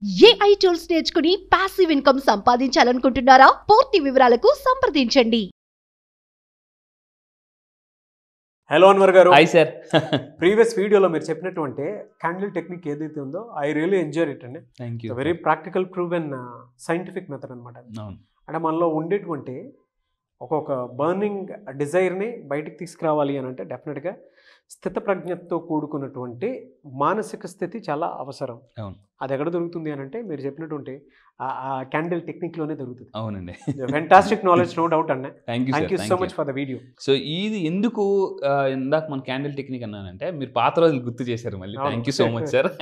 AI tools నేర్చుకుని passive income సంపాదించాలనుకుంటున్నారా పూర్తి వివరాలకు సంప్రదించండి హలో అన్వర్ గారు హాయ్ సార్ ప్రీవియస్ వీడియోలో మీరు చెప్పినటువంటి క్యాండిల్ టెక్నిక్ ఏదైతే ఉందో ఐ రియలీ ఎంజాయ్ ఇట్ అండి thank you very practical proven scientific method అనమాట అవును అంటే మనలో ఉండేటువంటి ఒక్కొక్క బర్నింగ్ డిజైర్ని బయటికి తీసుకురావాలి అని అంటే డెఫినెట్గా స్థితప్రజ్ఞతతో కూడుకున్నటువంటి మానసిక స్థితి చాలా అవసరం అవును. అది ఎక్కడ దొరుకుతుంది అని అంటే మీరు చెప్పినటువంటి ఆ- ఆ క్యాండిల్ టెక్నిక్లోనే దొరుకుతుంది అవునండి ఫెంటాస్టిక్ నాలెడ్జ్ నో డౌట్ అండి thank you thank you sir so much for the video so ఇది ఎందుకు ఆ, ఇందాక మన క్యాండిల్ టెక్నిక్ అన్నానంటే మీరు పాత రోజులు గుర్తు చేశారు మళ్ళీ అవును. Thank you so much sir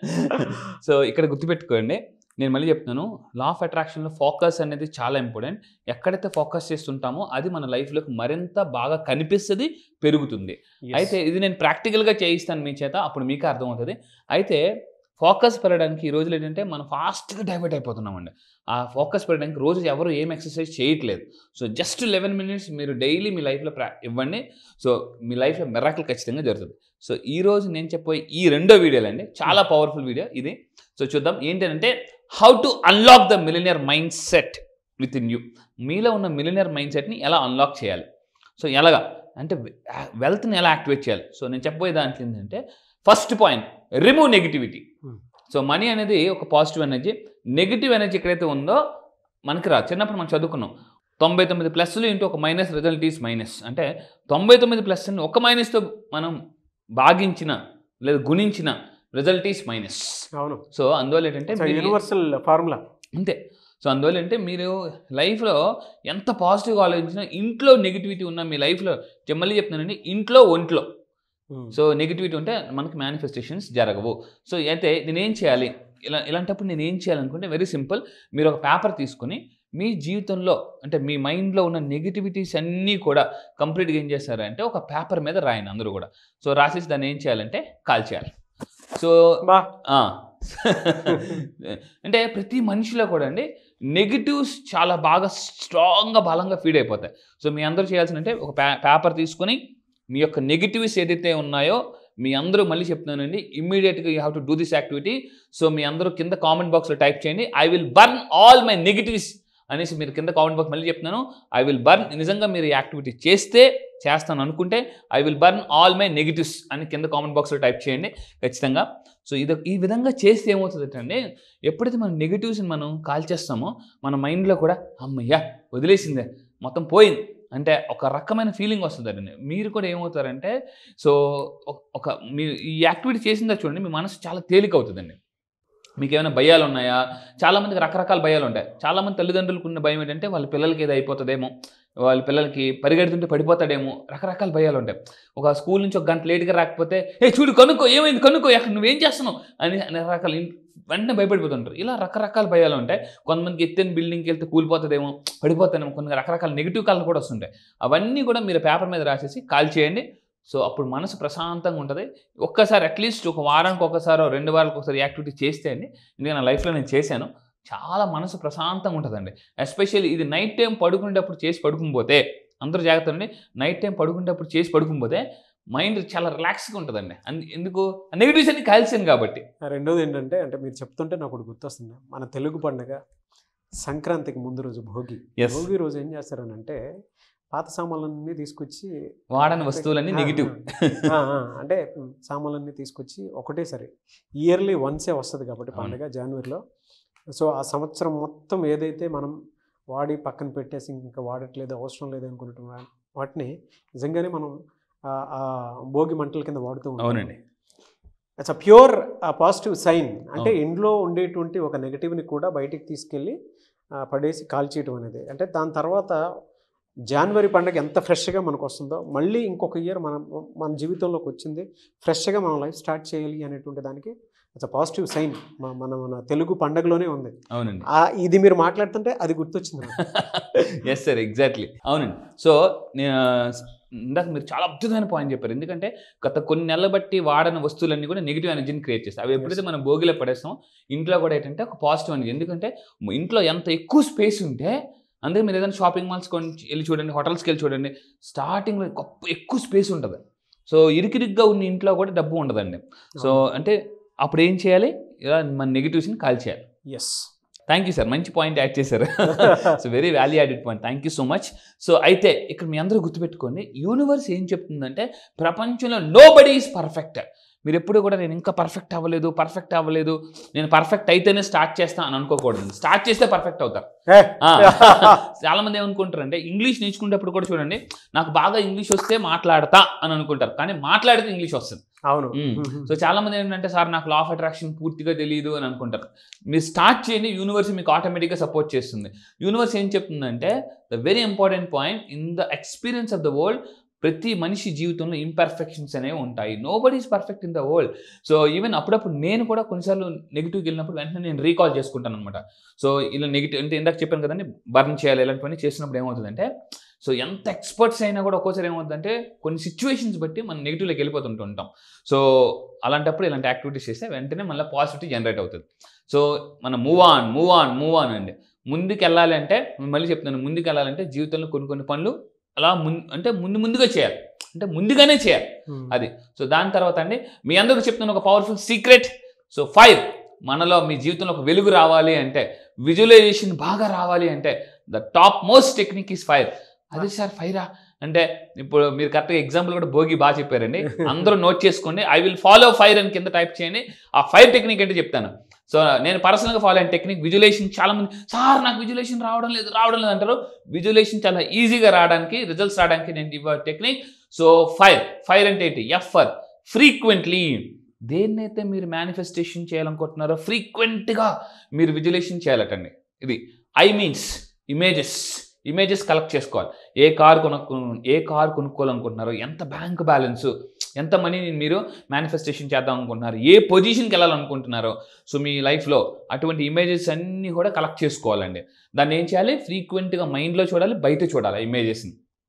so ఇక్కడ గుర్తుపెట్టుకోండి నేను మళ్ళీ చెప్తున్నాను లా ఆఫ్ అట్రాక్షన్లో ఫోకస్ అనేది చాలా ఇంపార్టెంట్ ఎక్కడైతే ఫోకస్ చేస్తుంటామో అది మన లైఫ్లోకి మరింత బాగా కనిపిస్తుంది పెరుగుతుంది అయితే ఇది నేను ప్రాక్టికల్గా చేయిస్తాను మీ చేత అప్పుడు మీకు అర్థమవుతుంది అయితే ఫోకస్ పెరగడానికి ఈ రోజులు ఏంటంటే మనం ఫాస్ట్గా డైవర్ట్ అయిపోతున్నామండి ఆ ఫోకస్ పెరగడానికి రోజు ఎవరు ఏం ఎక్సర్సైజ్ చేయట్లేదు సో జస్ట్ లెవెన్ మినిట్స్ మీరు డైలీ మీ లైఫ్లో ప్రా ఇవ్వండి సో మీ లైఫ్లో మెరాకిల్ ఖచ్చితంగా జరుగుతుంది సో ఈ రోజు నేను చెప్పే ఈ రెండో వీడియోలు అండి చాలా పవర్ఫుల్ వీడియో ఇది సో చూద్దాం ఏంటంటే how to unlock the millionaire mindset within you మీలో ఉన్న మిలినియర్ మైండ్ సెట్ని ఎలా అన్లాక్ చేయాలి సో ఎలాగా అంటే వెల్త్ని ఎలా యాక్టివేట్ చేయాలి సో నేను చెప్పబోయే దాంట్లో ఏంటంటే first point remove negativity Hmm. So money అనేది ఒక పాజిటివ్ ఎనర్జీ నెగిటివ్ ఎనర్జీ ఎక్కడైతే ఉందో మనకి రా చిన్నప్పుడు మనం చదువుకున్నాం తొంభై తొమ్మిది ప్లస్లు ఇంటూ ఒక మైనస్ రిజల్ట్ ఈస్ మైనస్ అంటే తొంభై తొమ్మిది ప్లస్ని ఒక మైనస్తో మనం భాగించిన లేదా గుణించిన రిజల్ట్ ఈస్ మైనస్ అవును సో అందువల్ల ఏంటంటే మీరు- యూనివర్సల్ ఫార్ములా అంతే సో అందువల్ల అంటే మీరు లైఫ్లో ఎంత పాజిటివ్గా ఆలోచించినా ఇంట్లో నెగిటివిటీ ఉన్న మీ లైఫ్లో మళ్ళీ చెప్తున్నానండి ఇంట్లో ఒంట్లో సో నెగిటివిటీ ఉంటే మనకి మేనిఫెస్టేషన్స్ జరగవు సో అయితే నేనేం చేయాలి ఇలా ఇలాంటప్పుడు నేను ఏం చేయాలనుకుంటే వెరీ సింపుల్ మీరు ఒక పేపర్ తీసుకుని మీ జీవితంలో అంటే మీ మైండ్లో ఉన్న నెగిటివిటీస్ అన్నీ కూడా కంప్లీట్గా ఏం చేస్తారంటే ఒక పేపర్ మీద రాయండి అందరూ కూడా సో రాసేసి దాన్ని ఏం చేయాలంటే కాల్ చేయాలి సో బా ఆ. అంటే ప్రతి మనిషిలో కూడా అండి నెగిటివ్స్ చాలా బాగా స్ట్రాంగ్గా బలంగా ఫీడ్ అయిపోతాయి సో మీ అందరూ చేయాల్సిన అంటే ఒక పే పేపర్ తీసుకొని మీ యొక్క నెగిటివ్స్ ఏదైతే ఉన్నాయో మీ అందరూ మళ్ళీ చెప్తున్నానండి ఇమ్మీడియట్గా you have to do this activity so మీ అందరూ కింద కామెంట్ బాక్స్లో టైప్ చేయండి I will burn all my negatives అనేసి మీరు కింద కామెంట్ బాక్స్ మళ్ళీ చెప్తున్నాను ఐ విల్ బర్న్ నిజంగా మీరు ఈ యాక్టివిటీ చేస్తే చేస్తాను అనుకుంటే I will burn all my negatives అని కింద కామెంట్ బాక్స్లో టైప్ చేయండి ఖచ్చితంగా సో ఇది ఈ విధంగా చేస్తే ఏమవుతుంది అంటే ఎప్పుడైతే మనం నెగిటివ్స్ని మనం కాల్ చేస్తామో మన మైండ్లో కూడా అమ్మయ్యా వదిలేసిందే మొత్తం పోయింది అంటే ఒక రకమైన ఫీలింగ్ వస్తుందండి మీరు కూడా ఏమవుతారంటే సో ఒక- ఒక మీ ఈ యాక్టివిటీ చేసిందా చూడండి మీ మనసు చాలా తేలిక అవుతుందండి మీకు ఏమైనా భయాలు ఉన్నాయా చాలామందికి రకరకాల భయాలు ఉంటాయి చాలామంది తల్లిదండ్రులకు ఉన్న భయం ఏంటంటే వాళ్ళ పిల్లలకి ఏదో అయిపోతుందేమో వాళ్ళ పిల్లలకి పరిగెడుతుంటే పడిపోతాడేమో రకరకాల భయాలు ఉంటాయి ఒక స్కూల్ నుంచి ఒక గంట లేట్గా రాకపోతే ఏ చూడు కనుక్కో ఏమైంది కనుక్కో ఎక్కడ నువ్వేం చేస్తున్నావు అని అనే రకాల ఇన్- వెంటనే భయపడిపోతుంటారు ఇలా రకరకాల భయాలు ఉంటాయి కొంతమందికి ఎత్తైన బిల్డింగ్కి వెళ్తే కూలిపోతుందేమో పడిపోతానేమో కొన్ని రకరకాల నెగిటివ్ కళ్ళు కూడా వస్తుంటాయి అవన్నీ కూడా మీరు పేపర్ మీద రాసేసి కాల్ చేయండి సో అప్పుడు మనసు ప్రశాంతంగా ఉంటుంది ఒక్కసారి అట్లీస్ట్ ఒక వారానికి ఒకసారి రెండు వారాలకు ఒకసారి యాక్టివిటీ చేస్తే అండి ఎందుకంటే నా లైఫ్లో నేను చేశాను చాలా మనసు ప్రశాంతంగా ఉంటుందండి ఎస్పెషల్లీ ఇది నైట్ టైం పడుకునేటప్పుడు చేసి పడుకునిపోతే అందరూ జాగ్రత్త అండి నైట్ టైం పడుకునేటప్పుడు చేసి పడుకునిపోతే మైండ్ చాలా రిలాక్స్గా ఉంటుందండి అందు ఎందుకు నెగిటివ్స్ అన్ని కాల్చాను కాబట్టి రెండోది ఏంటంటే అంటే మీరు చెప్తుంటే నాకు ఒకటి గుర్తొస్తుంది మన తెలుగు పండుగ సంక్రాంతికి ముందు రోజు భోగి Yes. భోగి రోజు ఏం చేస్తారనంటే పాత సామాన్లన్నీ తీసుకొచ్చి వాడని వస్తువులన్నీ ఆ, నెగిటివ్ ఆ, ఆ, అంటే సామాన్లన్నీ తీసుకొచ్చి ఒకటేసారి ఇయర్లీ వన్సే వస్తుంది కాబట్టి అవును. పండుగ జనవరిలో సో ఆ సంవత్సరం మొత్తం ఏదైతే మనం వాడి పక్కన పెట్టేసి ఇంకా వాడట్లేదు అవసరం లేదు అనుకున్నటువంటి వాటిని నిజంగానే మనం ఆ- ఆ భోగి మంటల కింద వాడుతూ ఉంటాం అవునండి it's a pure positive sign అంటే అవును. ఇంట్లో ఉండేటువంటి ఒక నెగటివ్ని కూడా బయటికి తీసుకెళ్ళి ఆ, పడేసి కాల్చేయటం అనేది అంటే దాని తర్వాత జనవరి పండుగ ఎంత ఫ్రెష్గా మనకు వస్తుందో మళ్ళీ ఇంకొక ఇయర్ మనం మన జీవితంలోకి వచ్చింది ఫ్రెష్గా మనం లైఫ్ స్టార్ట్ చేయాలి అనేటువంటి దానికి ఇట్స్ అ పాజిటివ్ సైన్ మన మన తెలుగు పండగలోనే ఉంది అవునండి ఆ, ఇది మీరు మాట్లాడుతుంటే అది గుర్తొచ్చింది నాకు. ఎస్ సార్ ఎగ్జాక్ట్లీ అవునండి సో నేను ఇందాక మీరు చాలా అద్భుతమైన పాయింట్ చెప్పారు ఎందుకంటే గత కొన్ని నెలల బట్టి వాడని వస్తువులన్నీ కూడా నెగిటివ్ ఎనర్జీని క్రియేట్ చేస్తాయి అవి ఎప్పుడైతే మనం భోగిలో పడేస్తాం ఇంట్లో కూడా ఏంటంటే ఒక పాజిటివ్ ఎనర్జీ ఎందుకంటే ఇంట్లో ఎంత ఎక్కువ స్పేస్ ఉంటే అందుకే మీరు ఏదైనా షాపింగ్ మాల్స్ వెళ్ళి చూడండి హోటల్స్కి వెళ్ళి చూడండి స్టార్టింగ్లో గొప్ప ఎక్కువ స్పేస్ ఉంటుంది సో ఇరికిరిగ్గా ఉన్న ఇంట్లో కూడా డబ్బు ఉండదండి సో అంటే అప్పుడు ఏం చేయాలి ఇలా మన నెగిటివ్స్ని కాల్ చేయాలి ఎస్ థ్యాంక్ యూ సార్ మంచి పాయింట్ యాడ్ చేశారు so very value added point thank you so much so అయితే ఇక్కడ మీ అందరూ గుర్తుపెట్టుకోండి యూనివర్స్ ఏం చెప్తుందంటే ప్రపంచంలో నో బడీ ఈజ్ పర్ఫెక్ట్ మీరు ఎప్పుడు కూడా నేను ఇంకా పర్ఫెక్ట్ అవ్వలేదు పర్ఫెక్ట్ అవ్వలేదు నేను పర్ఫెక్ట్ అయితేనే స్టార్ట్ చేస్తా అని అనుకోకూడదు స్టార్ట్ చేస్తే పర్ఫెక్ట్ అవుతారు ఆ. చాలా మంది ఏమనుకుంటారంటే ఇంగ్లీష్ నేర్చుకునేటప్పుడు కూడా చూడండి నాకు బాగా ఇంగ్లీష్ వస్తే మాట్లాడతా అని అనుకుంటారు కానీ మాట్లాడితే ఇంగ్లీష్ వస్తుంది అవును మ్మ్. సో చాలా మంది ఏంటంటే సార్ నాకు లా ఆఫ్ అట్రాక్షన్ పూర్తిగా తెలియదు అని అనుకుంటారు మీరు స్టార్ట్ చేయండి యూనివర్స్ మీకు ఆటోమేటిక్గా సపోర్ట్ చేస్తుంది యూనివర్స్ ఏం చెప్తుందంటే the very important point in the experience of the world ప్రతి మనిషి జీవితంలో ఇంపర్ఫెక్షన్స్ అనేవి ఉంటాయి nobody is perfect in the world so even అప్పుడప్పుడు నేను కూడా కొన్నిసార్లు నెగిటివ్కి వెళ్ళినప్పుడు వెంటనే నేను రీకాల్ చేసుకుంటాను అనమాట సో ఇలా నెగిటివ్ అంటే ఇందాక చెప్పాను కదండి బర్న్ చేయాలి ఇలాంటివన్నీ చేసినప్పుడు ఏమవుతుందంటే సో ఎంత ఎక్స్పర్ట్స్ అయినా కూడా ఒక్కోసారి ఏమవుతుందంటే కొన్ని సిచ్యువేషన్స్ బట్టి మనం నెగిటివ్లోకి వెళ్ళిపోతుంటూ ఉంటాం సో అలాంటప్పుడు ఇలాంటి యాక్టివిటీస్ చేస్తే వెంటనే మళ్ళీ పాజిటివిటీ జనరేట్ అవుతుంది సో మనం move on move on move on అండి ముందుకు వెళ్ళాలి అంటే నేను మళ్ళీ చెప్తున్నాను ముందుకు వెళ్ళాలంటే జీవితంలో కొన్ని కొన్ని పనులు అలా ముందు అంటే ముందు ముందుగా చేయాలి అంటే ముందుగానే చేయాలి అది సో దాని తర్వాత అండి మీ అందరికీ చెప్తున్న ఒక పవర్ఫుల్ సీక్రెట్ సో ఫైర్ మనలో మీ జీవితంలో ఒక వెలుగు రావాలి అంటే విజువలైజేషన్ బాగా రావాలి అంటే the topmost technique is fire అదే సార్ ఫైరా అంటే ఇప్పుడు మీరు కరెక్ట్గా ఎగ్జాంపుల్ కూడా భోగి బాగా చెప్పారండి అందరూ నోట్ చేసుకోండి ఐ విల్ ఫాలో ఫైర్ అని కింద టైప్ చేయండి ఆ ఫైర్ టెక్నిక్ అంటే చెప్తాను సో నేను పర్సనల్గా ఫాలో అయిన టెక్నిక్ విజువలేషన్ చాలా మంది సార్ నాకు విజువలేషన్ రావడం లేదు రావడం లేదు అంటారు విజువలేషన్ చాలా ఈజీగా రావడానికి రిజల్ట్స్ రావడానికి నేను ఇవ్వ టెక్నిక్ సో ఫైర్ ఫైర్ అంటే ఏంటి ఎఫర్ ఫ్రీక్వెంట్లీ దేన్నైతే మీరు మేనిఫెస్టేషన్ చేయాలనుకుంటున్నారో ఫ్రీక్వెంట్గా మీరు విజువలేషన్ చేయాలటండి ఇది I means images images collect చేసుకోవాలి ఏ కార్ కొనుక్కు ఏ కార్ కొనుక్కోవాలనుకుంటున్నారో ఎంత బ్యాంక్ బ్యాలెన్స్ ఎంత మనీని మీరు మేనిఫెస్టేషన్ చేద్దాం అనుకుంటున్నారు ఏ పొజిషన్కి వెళ్ళాలనుకుంటున్నారో సో మీ లైఫ్లో అటువంటి ఇమేజెస్ అన్నీ కూడా కలెక్ట్ చేసుకోవాలండి దాన్ని ఏం చేయాలి ఫ్రీక్వెంట్గా మైండ్లో చూడాలి బయట చూడాలి ఇమేజెస్ని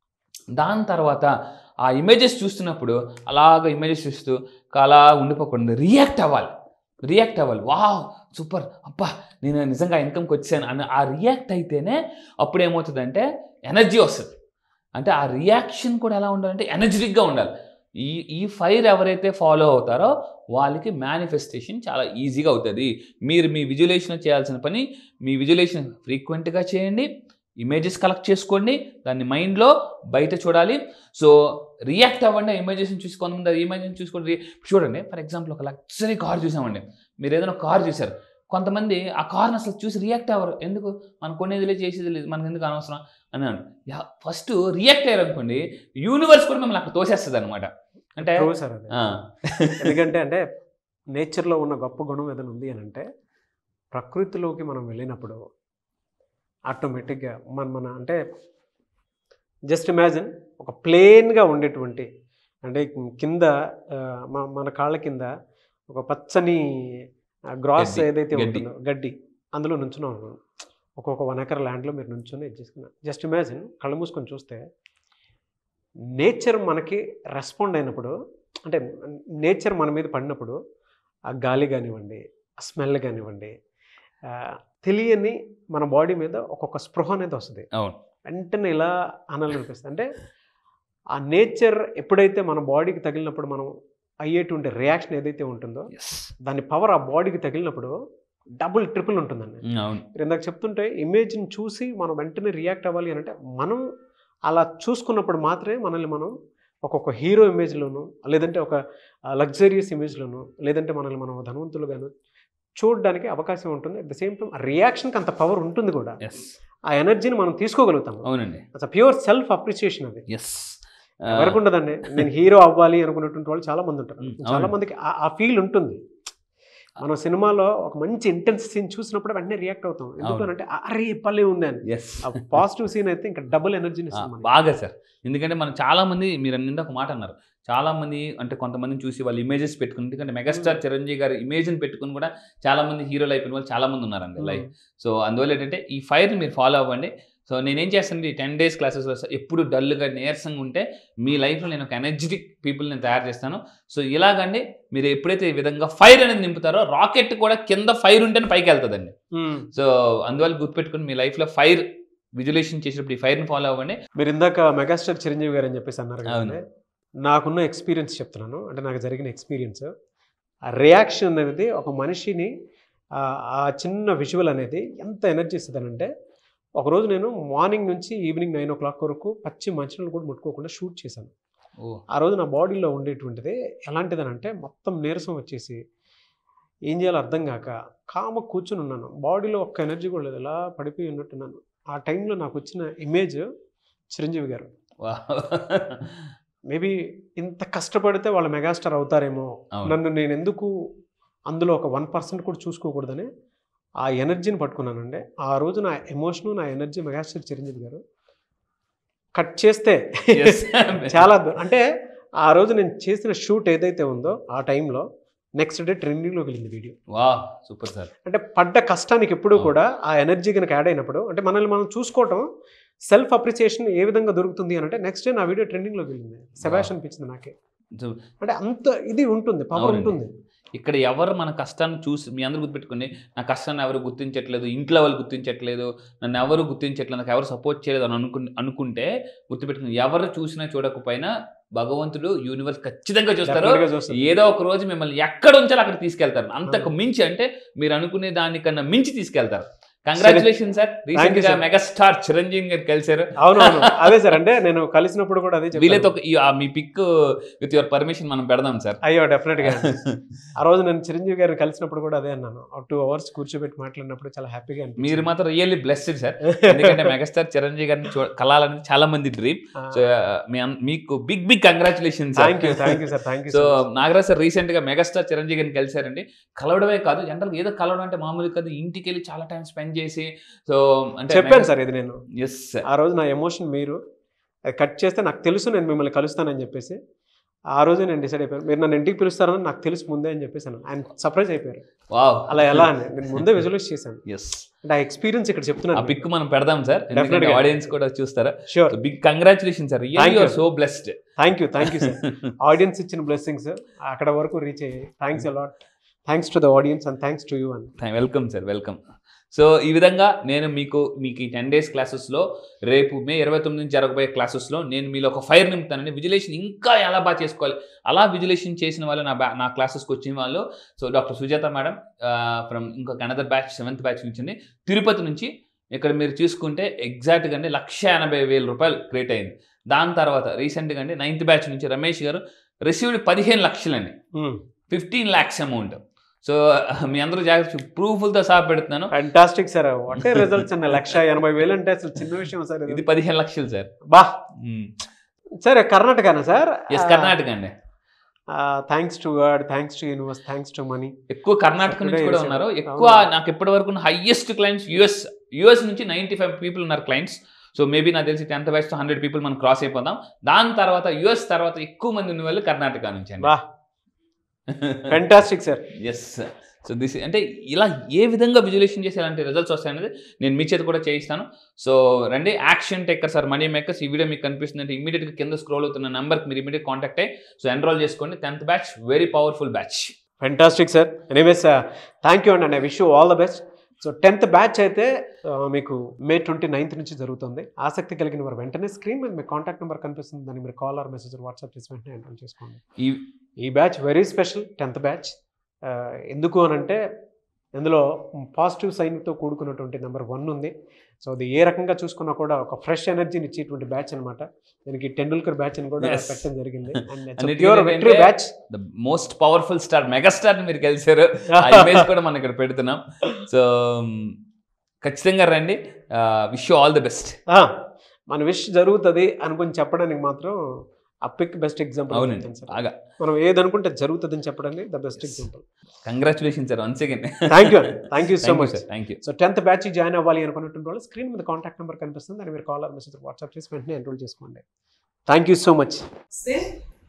దాని తర్వాత ఆ ఇమేజెస్ చూస్తున్నప్పుడు అలాగ ఇమేజెస్ చూస్తూ అలా ఉండిపోకూడదు రియాక్ట్ అవ్వాలి రియాక్ట్ అవ్వాలి వావ్ సూపర్ అబ్బా నేను నిజంగా ఇన్కమ్కి వచ్చాను అని ఆ రియాక్ట్ అయితేనే అప్పుడు ఏమవుతుందంటే ఎనర్జీ వస్తుంది అంటే ఆ రియాక్షన్ కూడా ఎలా ఉండాలంటే ఎనర్జెటిక్గా ఉండాలి ఈ ఈ ఫైర్ ఎవరైతే ఫాలో అవుతారో వాళ్ళకి మేనిఫెస్టేషన్ చాలా ఈజీగా అవుతుంది మీరు మీ విజువలేషన్ చేయాల్సిన పని మీ విజువలేషన్ ఫ్రీక్వెంట్గా చేయండి ఇమేజెస్ కలెక్ట్ చేసుకోండి దాన్ని మైండ్లో బయట చూడాలి సో రియాక్ట్ అవ్వండి ఇమేజెస్ని చూసి కొంతమంది అది ఇమేజెస్ చూసుకోండి చూడండి ఫర్ ఎగ్జాంపుల్ ఒక లగ్జరీ కార్ చూసామండి మీరు ఏదైనా కార్ చూసారు కొంతమంది ఆ కార్ని అసలు చూసి రియాక్ట్ అవ్వరు ఎందుకు మనం కొనేదిలే చేసేది లేదు మనకు ఎందుకు అనవసరం అన్నాను ఫస్ట్ రియాక్ట్ అయ్యారు అనుకోండి యూనివర్స్ కూడా మిమ్మల్ని అక్కడ తోసేస్తుంది అనమాట అంటే True sir అది. ఆ, ఎందుకంటే అంటే నేచర్లో ఉన్న గొప్ప గుణం ఏదైనా ఉంది అని అంటే ప్రకృతిలోకి మనం వెళ్ళినప్పుడు ఆటోమేటిక్గా మన మన అంటే జస్ట్ ఇమాజిన్ ఒక ప్లేన్గా ఉండేటువంటి అంటే కింద ఆ, మ- మన కాళ్ళ కింద ఒక పచ్చని గ్రాస్ గడ్డి, ఏదైతే గడ్డి. ఉంటుందో గడ్డి అందులో నుంచున్నాం అనుకోండి. ఒక్కొక్క వన్ ఎకర్ ల్యాండ్లో మీరు నుంచుని ఇది చేసుకున్నారు జస్ట్ ఇమాజిన్ కళ్ళు మూసుకొని చూస్తే నేచర్ మనకి రెస్పాండ్ అయినప్పుడు అంటే నేచర్ మన మీద పడినప్పుడు ఆ గాలి కానివ్వండి ఆ స్మెల్ కానివ్వండి ఆ, తెలియని మన బాడీ మీద ఒక్కొక్క స్పృహ అనేది వస్తుంది అవును వెంటనే ఇలా అనాలనిపిస్తుంది అంటే ఆ నేచర్ ఎప్పుడైతే మన బాడీకి తగిలినప్పుడు మనం అయ్యేటువంటి రియాక్షన్ ఏదైతే ఉంటుందో ఎస్ దాని పవర్ ఆ బాడీకి తగిలినప్పుడు డబుల్ ట్రిపుల్ ఉంటుందండి అవును మీరు ఇందాక చెప్తుంటే ఇమేజ్ని చూసి మనం వెంటనే రియాక్ట్ అవ్వాలి అని అంటే మనం అలా చూసుకున్నప్పుడు మాత్రమే మనల్ని మనం ఒక్కొక్క హీరో ఇమేజ్లోను లేదంటే ఒక లగ్జరియస్ ఇమేజ్లోను లేదంటే మనల్ని మనం ధనవంతులుగాను చూడడానికి అవకాశం ఉంటుంది అట్ ద సేమ్ టైం ఆ రియాక్షన్కి అంత పవర్ ఉంటుంది కూడా ఎస్ ఆ ఎనర్జీని మనం తీసుకోగలుగుతాం అవునండి అట్స్ ప్యూర్ సెల్ఫ్ అప్రిసియేషన్ అది ఎస్ ఎవరికి ఉండదండి నేను హీరో అవ్వాలి అనుకున్నటువంటి వాళ్ళు చాలా మంది ఉంటారు Mm, చాలా అవును. మందికి ఆ- ఆ ఫీల్ ఉంటుంది మనం సినిమాలో ఒక మంచి ఇంటెన్స్ సీన్ చూసినప్పుడు వెంటనే రియాక్ట్ అవుతాం ఎందుకు అవును. అంటే అరే పల్లె ఉంది అని ఎస్ ఆ పాజిటివ్ సీన్ అయితే ఇంకా డబుల్ ఎనర్జీని ఇస్తుంది మనకి. బాగా సార్ ఎందుకంటే మనం చాలా మంది మీరు నింద ఒక మాట అన్నారు చాలా మంది అంటే కొంతమందిని చూసి వాళ్ళు ఇమేజెస్ పెట్టుకుని ఎందుకంటే మెగాస్టార్ చిరంజీవి గారి ఇమేజ్ని పెట్టుకుని కూడా చాలా మంది హీరోలు అయిపోయిన వాళ్ళు చాలా మంది ఉన్నారండి లైఫ్ సో అందువల్ల ఏంటంటే ఈ ఫైర్ని మీరు ఫాలో అవ్వండి సో నేనేం చేస్తాను టెన్ డేస్ క్లాసెస్లో ఎప్పుడు డల్గా నీరసంగా ఉంటే మీ లైఫ్లో నేను ఒక ఎనర్జెటిక్ పీపుల్ని తయారు చేస్తాను సో ఇలాగండి మీరు ఎప్పుడైతే ఈ విధంగా ఫైర్ అనేది నింపుతారో రాకెట్ కూడా కింద ఫైర్ ఉంటేనే పైకి వెళ్తుందండి Mm. సో అందువల్ల గుర్తుపెట్టుకుని మీ లైఫ్లో ఫైర్ విజువలేషన్ చేసినప్పుడు ఈ ఫైర్ని ఫాలో అవ్వండి మీరు ఇందాక మెగాస్టార్ చిరంజీవి గారు అని చెప్పేసి అన్నారు అవును. కదండి నాకున్న ఎక్స్పీరియన్స్ చెప్తున్నాను అంటే నాకు జరిగిన ఎక్స్పీరియన్స్ ఆ రియాక్షన్ అనేది ఒక మనిషిని ఆ- ఆ చిన్న విజువల్ అనేది ఎంత ఎనర్జీ ఇస్తుందనంటే ఒకరోజు నేను మార్నింగ్ నుంచి ఈవినింగ్ నైన్ ఓ క్లాక్ వరకు పచ్చి మంచినీళ్ళు కూడా ముట్టుకోకుండా షూట్ చేశాను ఓ ఆ రోజు నా బాడీలో ఉండేటువంటిది ఎలాంటిదనంటే మొత్తం నీరసం వచ్చేసి ఏం చేయాలో అర్థం కాక కామ కూర్చుని ఉన్నాను బాడీలో ఒక్క ఎనర్జీ కూడా లేదు ఇలా పడిపోయి ఉన్నట్టున్నాను ఆ టైంలో నాకు వచ్చిన ఇమేజ్ చిరంజీవి గారు వావ్. మేబీ ఇంత కష్టపడితే వాళ్ళ మెగాస్టార్ అవుతారేమో అవును. నన్ను నేను ఎందుకు అందులో ఒక వన్ పర్సెంట్ కూడా చూసుకోకూడదని ఆ ఎనర్జీని పట్టుకున్నానండి ఆ రోజు నా ఎమోషను నా ఎనర్జీ మెగాస్టార్ చిరంజీవి గారు కట్ చేస్తే Yes. చాలా అద్భుతం. అంటే ఆ రోజు నేను చేసిన షూట్ ఏదైతే ఉందో ఆ టైంలో నెక్స్ట్ డే ట్రెండింగ్లోకి వెళ్ళింది వీడియో వా సూపర్ సార్ అంటే పడ్డ కష్టానికి ఎప్పుడు అవును. కూడా ఆ ఎనర్జీ కనుక యాడ్ అయినప్పుడు అంటే మనల్ని మనం చూసుకోవటం సెల్ఫ్ అప్రిసియేషన్ ఏ విధంగా దొరుకుతుంది అని అంటే నెక్స్ట్ డే నా వీడియో ట్రెండింగ్లోకి వెళ్ళింది సెబాష్ అనిపించింది నాకే So, అంటే అంత ఇది ఉంటుంది పవర్ అవునండి. ఉంటుంది ఇక్కడ ఎవరు మన కష్టాన్ని చూసి మీ అందరూ గుర్తుపెట్టుకుని నా కష్టాన్ని ఎవరు గుర్తించట్లేదు ఇంట్లో వాళ్ళు గుర్తించట్లేదు నన్ను ఎవరు గుర్తించట్లేదు నాకు ఎవరు సపోర్ట్ చేయలేదు అని అనుకు అనుకుంటే గుర్తుపెట్టుకుని ఎవరు చూసినా చూడకపోయినా భగవంతుడు యూనివర్స్ ఖచ్చితంగా చూస్తారు Definitely గా చూస్తారు. ఏదో ఒక రోజు మిమ్మల్ని ఎక్కడ ఉంచాలో అక్కడ తీసుకెళ్తారు అంతకు మించి అంటే మీరు అనుకునే దానికన్నా మించి తీసుకెళ్తారు కంగ్రాచులేషన్ సార్ రీసెంట్ గా sir. మెగాస్టార్ చిరంజీవి గారు కలిశారు అవునవును అదే సార్ అంటే నేను కలిసినప్పుడు కూడా అదే వీళ్ళతో చెప్పాను ఒక- ఈ- ఆ మీ పిక్ విత్ యువర్ పర్మిషన్ మనం పెడదాం సార్ అయ్యో డెఫినెట్ గా ఆ రోజు నేను చిరంజీవి గారిని కలిసినప్పుడు కూడా అదే అన్నాను టూ అవర్స్ కూర్చోబెట్టి మాట్లాడినప్పుడు చాలా హ్యాపీగా మీరు అనిపించింది మాత్రం రియల్లీ బ్లెస్డ్ సార్ ఎందుకంటే మెగాస్టార్ చిరంజీవి గారిని చూ కలాలనేది చాలా మంది డ్రీమ్ సో మీ అన్- మీకు big big congratulation sir thank you thank you sir thank you so Nagaraj sir recent గా మెగాస్టార్ చిరంజీవి గారిని కలిశారండి కలవడమే కాదు జనరల్ ఏదో కలవడం అంటే మామూలు కాదు ఇంటికి వెళ్ళి చాలా టైం స్పెండ్ చేసి సో అంటే చెప్పాను సార్ ఇది నేను ఎస్ ఆ రోజు నా ఎమోషన్ మీరు అది కట్ చేస్తే నాకు తెలుసు నేను మిమ్మల్ని కలుస్తానని చెప్పేసి ఆ రోజే నేను డిసైడ్ అయిపోయాను మీరు నన్ను ఇంటికి పిలుస్తారని నాకు తెలుసు ముందే అని చెప్పేసాను ఆయన సర్ప్రైజ్ అయిపోయారు వావ్ అలా ఎలా అని నేను ముందే విజువలైజ్ చేశాను ఎస్ అంటే ఆ ఎక్స్పీరియన్స్ ఇక్కడ ఆ చెప్తున్నాను పిక్ మనం పెడదాం సార్ ఎందుకంటే Definitely గా. ఆడియన్స్ కూడా చూస్తారా sure big congratulation sir Thank really you. So blessed thank you thank you sir audience ఇచ్చిన బ్లెస్సింగ్స్ అక్కడ వరకు రీచ్ అయ్యాయి thanks a lot thanks to the audience and thanks to you అని వెల్కమ్ సార్ వెల్కమ్ సో ఈ విధంగా నేను మీకు మీకు ఈ టెన్ డేస్ క్లాసెస్లో రేపు మే ఇరవై తొమ్మిది నుంచి జరగబోయే క్లాసెస్లో నేను మీలో ఒక ఫైర్ నింపుతానండి విజులేషన్ ఇంకా ఎలా బాగా చేసుకోవాలి అలా విజులేషన్ చేసిన వాళ్ళు నా బ్యా నా క్లాసెస్కి వచ్చిన వాళ్ళు so doctor Sujatha madam from ఇంకొక అనదర్ బ్యాచ్ సెవెంత్ బ్యాచ్ నుంచి ఉంది. తిరుపతి నుంచి ఇక్కడ మీరు చూసుకుంటే ఎగ్జాక్ట్గా అండి లక్ష ఎనభై వేల రూపాయలు క్రియేట్ అయింది దాని తర్వాత రీసెంట్గా అండి నైన్త్ బ్యాచ్ నుంచి రమేష్ గారు రిసీవ్డ్ పదిహేను లక్షలండి ఫిఫ్టీన్ ల్యాక్స్ అమౌంట్ సో మీ అందరూ జాగ్రత్త ప్రూఫ్లతో సహా పెడుతున్నాను ఫ్యాంటాస్టిక్ సార్ ఒకటే రిజల్ట్స్ అన్న లక్ష ఎనభై వేలు అంటే అసలు చిన్న విషయం సార్ ఇది ఇది పదిహేను లక్షలు సార్ బా సరే కర్ణాటకనా సార్ ఎస్ కర్ణాటక అండి thanks to God thanks to universe thanks to money ఎక్కువ కర్ణాటక నుంచి కూడా Today ఉన్నారు is- ఎక్కువ అవును. నాకు ఇప్పటి వరకు హైయెస్ట్ క్లయింట్స్ యుఎస్ యుఎస్ నుంచి నైంటీ ఫైవ్ పీపుల్ ఉన్నారు క్లయింట్స్ సో మేబీ నాకు తెలిసి టెన్త్ బ్యాచ్ హండ్రెడ్ పీపుల్ మనం క్రాస్ అయిపోదాం దాని తర్వాత యుఎస్ తర్వాత ఎక్కువ మంది ఉన్న వాళ్ళు కర్ణాటక నుంచి అండి బా fantastic sir yes so this అంటే ఇలా ఏ విధంగా విజువలేషన్ చేసి ఎలాంటి రిజల్ట్స్ వస్తాయనేది నేను మీ చేతి కూడా చేయిస్తాను సో రండి action taker sir money makers ఈ వీడియో మీకు కనిపిస్తుంది అంటే ఇమీడియట్గా కింద స్క్రోల్ అవుతున్న నెంబర్కి మీరు ఇమీడియట్ కాంటాక్ట్ అయ్యి సో ఎన్రోల్ చేసుకోండి tenth batch very powerful batch fantastic sir anyways thank you అండి I wish you all the best so tenth batch అయితే ఆ, మీకు మే ట్వంటీ నైన్త్ నుంచి జరుగుతుంది ఆసక్తి కలిగిన వారు వెంటనే స్క్రీన్ మీద మీ కాంటాక్ట్ నెంబర్ కనిపిస్తుంది దాన్ని మీరు కాల్ ఆర్ మెసేజ్ వాట్సాప్ చేసి వెంటనే ఎన్రోల్ చేసుకోండి ఈ ఈ batch very special tenth batch ఎందుకు అని అంటే ఇందులో పాజిటివ్ సైన్తో కూడుకున్నటువంటి నెంబర్ వన్ ఉంది సో అది ఏ రకంగా చూసుకున్నా కూడా ఒక ఫ్రెష్ ఎనర్జీని ఇచ్చేటువంటి బ్యాచ్ అనమాట దీనికి టెండూల్కర్ బ్యాచ్ అని కూడా Yes. పెట్టడం జరిగింది అన్నిటికీ అండ్ ప్యూర్ ఏంటంటే- victory batch the most powerful star megastar మీరు కలిసారు ఆ ఇమేజ్ కూడా మనం ఇక్కడ పెడుతున్నాం సో ఖచ్చితంగా రండి wish you all the best ఆ, మన విష్ జరుగుతుంది అనుకుని చెప్పడానికి మాత్రం ఆ పిక్ బెస్ట్ ఎగ్జాంపుల్ అవునండి బాగా మనం ఏదనుకుంటే జరుగుతుంది అని చెప్పడానికి the best Yes. Example congratulation sir once again thank you thank you so much sir thank you so tenth batch join అవ్వాలి అనుకున్నటువంటి వాళ్ళు స్క్రీన్ మీద కాంటాక్ట్ నెంబర్ కనిపిస్తుంది దాన్ని మీరు కాల్ ఆర్ మెసేజ్ వాట్సాప్ చేసి వెంటనే ఎన్రోల్ చేసుకోండి థ్యాంక్ యూ సో మచ్ నమస్తే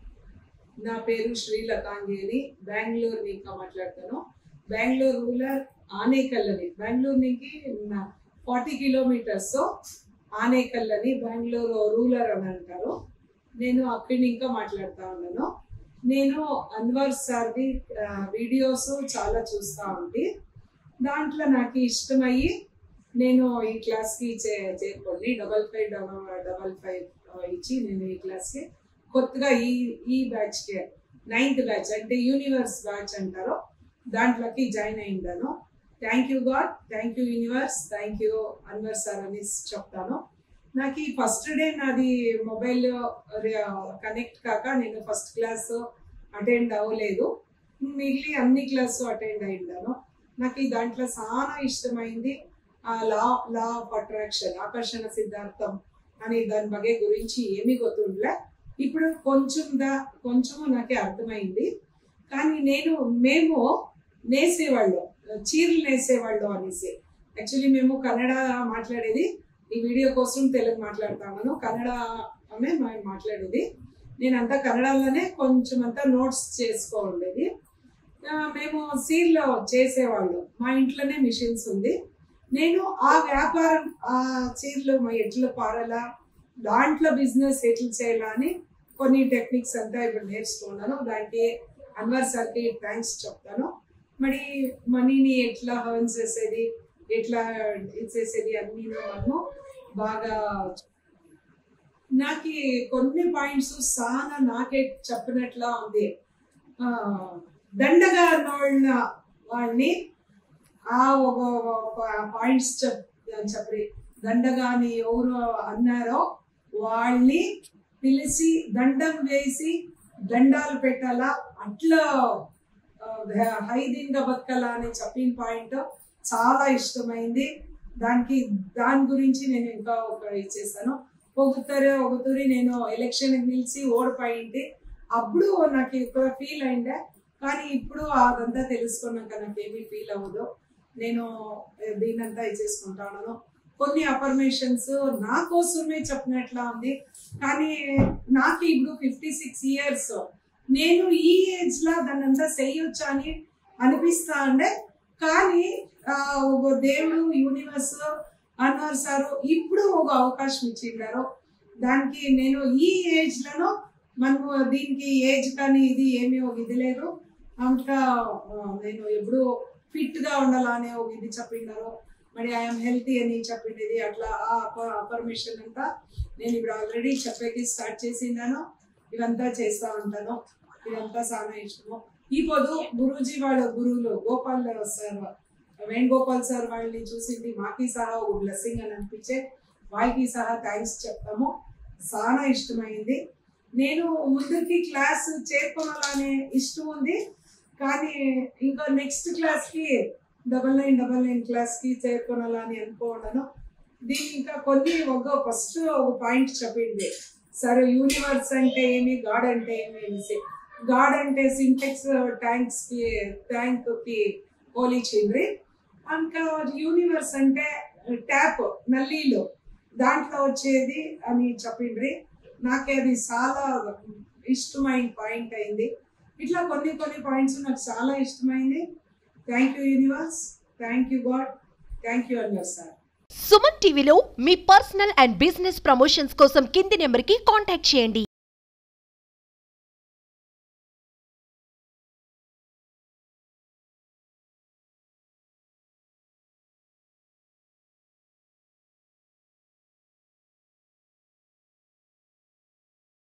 నా పేరు శ్రీ లతాంజలి బెంగళూరు నుంచి మాట్లాడతాను బెంగళూరు రూరల్ ఆనేకల్ అని బెంగళూరు నుంచి ఫార్టీ కిలోమీటర్స్ ఆనేకల్ అని బెంగళూరు రూరల్ అని అంటారు నేను అక్కడి ఇంకా మాట్లాడుతూ ఉన్నాను నేను అన్వర్ సార్ది వీడియోస్ చాలా చూస్తూ ఉంటే దాంట్లో నాకు ఇష్టమయ్యి నేను ఈ క్లాస్కి చే చేరుకోండి double five double double five ఇచ్చి నేను ఈ క్లాస్కి కొత్తగా ఈ ఈ బ్యాచ్కి నైన్త్ బ్యాచ్ అంటే యూనివర్స్ బ్యాచ్ అంటారు దాంట్లోకి జాయిన్ అయిందాను thank you God thank you universe thank you Anwar sir అని చెప్తాను నాకు ఈ ఫస్ట్ డే నాది మొబైల్ కనెక్ట్ కాక నేను ఫస్ట్ క్లాస్ అటెండ్ అవ్వలేదు మిగిలి అన్ని క్లాసు అటెండ్ అయ్యాను నాకు ఈ దాంట్లో చాలా ఇష్టమైంది ఆ లా లా ఆఫ్ అట్రాక్షన్ ఆకర్షణ సిద్ధాంతం అనే దాని బగే గురించి ఏమీ గుర్తుండలే ఇప్పుడు కొంచెం దా కొంచెము నాకే అర్థమైంది కానీ నేను మేము నేసేవాళ్ళు చీరలు నేసేవాళ్ళు అనేసి యాక్చువల్లీ మేము కన్నడ మాట్లాడేది ఈ వీడియో కోసం తెలుగు మాట్లాడతాను కన్నడ ఆమె మేము మాట్లాడేది నేను అంతా కన్నడలోనే కొంచెం అంతా నోట్స్ చేసుకో ఉండేది ఆ, మేము సీర్లో చేసేవాళ్ళు మా ఇంట్లోనే మిషన్స్ ఉంది నేను ఆ వ్యాపారం ఆ చీరలు మా ఎట్లా పారాలా దాంట్లో బిజినెస్ ఎట్లా చేయాలా అని కొన్ని టెక్నిక్స్ అంతా ఇప్పుడు నేర్చుకున్నాను దానికి అన్వర్ సార్కి థ్యాంక్స్ చెప్తాను మరి మనీని ఎట్లా హర్న్ చేసేది ఎట్లా ఇది చేసేది అన్ని మనము బాగా నాకు కొన్ని పాయింట్స్ చాలా నాకే చెప్పినట్లా ఉంది ఆ, దండగా నోళ్ళ వాళ్ళని ఆ ఒక పాయింట్స్ చెప్ చెప్పి దండగాని ఎవరు అన్నారో వాళ్ళని పిలిచి దండం వేసి దండాలు పెట్టాలా అట్లా హైదీన్గా బతకాలా అని చెప్పిన పాయింట్ చాలా ఇష్టమైంది దానికి దాని గురించి నేను ఇంకా ఒక ఇచ్చేసాను ఒకసారి ఒకసారి నేను ఎలక్షన్ నిలిచి ఓడిపోయింది అప్పుడు నాకు ఎక్కువ ఫీల్ అయిందే కానీ ఇప్పుడు అదంతా తెలుసుకున్నాక నాకు ఏమీ ఫీల్ అవ్వదు నేను దీనంతా ఇచ్చేసుకుంటాను కొన్ని అఫర్మేషన్స్ నా కోసమే చెప్పినట్లా ఉంది కానీ నాకు ఇప్పుడు ఫిఫ్టీ సిక్స్ ఇయర్స్ నేను ఈ ఏజ్ లో దాన్ని అంతా చెయ్యొచ్చా అని అనిపిస్తా ఉండే కానీ ఆ, ఒక దేవుడు యూనివర్స్ అన్వర్ సారు ఇప్పుడు ఒక అవకాశం ఇచ్చిండారు దానికి నేను ఈ ఏజ్ లలో మనము దీనికి ఏజ్ కానీ ఇది ఏమీ ఒక ఇది లేదు అంతా ఆ, నేను ఎప్పుడు ఫిట్ గా ఉండాలని ఒక ఇది చెప్పిండారు మరి ఐఎమ్ హెల్తీ అని చెప్పిండేది అట్లా ఆ అఫర్మేషన్ అంతా నేను ఇప్పుడు ఆల్రెడీ చెప్పేకి స్టార్ట్ చేసిందాను ఇవంతా చేస్తా ఉంటాను ఇదంతా చాలా ఇష్టము ఈ పొద్దు గురూజీ వాళ్ళ గురువులు గోపాల్ సార్ వేణుగోపాల్ సార్ వాళ్ళని చూసింది మాకి సహా ఒక బ్లెస్సింగ్ అని అనిపించే వాళ్ళకి సహా థ్యాంక్స్ చెప్తాము చాలా ఇష్టమైంది నేను ముందుకి క్లాస్ చేరుకోవాలనే ఇష్టం ఉంది కానీ ఇంకా నెక్స్ట్ క్లాస్ కి double nine double nine class కి చేరుకోవాలని అనుకోవడను దీనికి ఇంకా కొన్ని ఒక ఫస్ట్ ఒక పాయింట్ చెప్పింది సరే యూనివర్స్ అంటే ఏమి గాడ్ అంటే ఏమి అనేసి గాడ్ అంటే సింటెక్స్ ట్యాంక్స్ కి ట్యాంక్ కి పోలిచిండ్రి ఇంకా యూనివర్స్ అంటే ట్యాప్ నల్లీలు దాంట్లో వచ్చేది అని చెప్పిండ్రి నాకే అది చాలా ఇష్టమైన పాయింట్ అయింది ఇట్లా కొన్ని కొన్ని పాయింట్స్ నాకు చాలా ఇష్టమైంది thank you universe thank you God thank you Anwar sir Suman టీవీలో మీ పర్సనల్ అండ్ బిజినెస్ ప్రమోషన్స్ కోసం కింది నెంబర్కి కాంటాక్ట్ చేయండి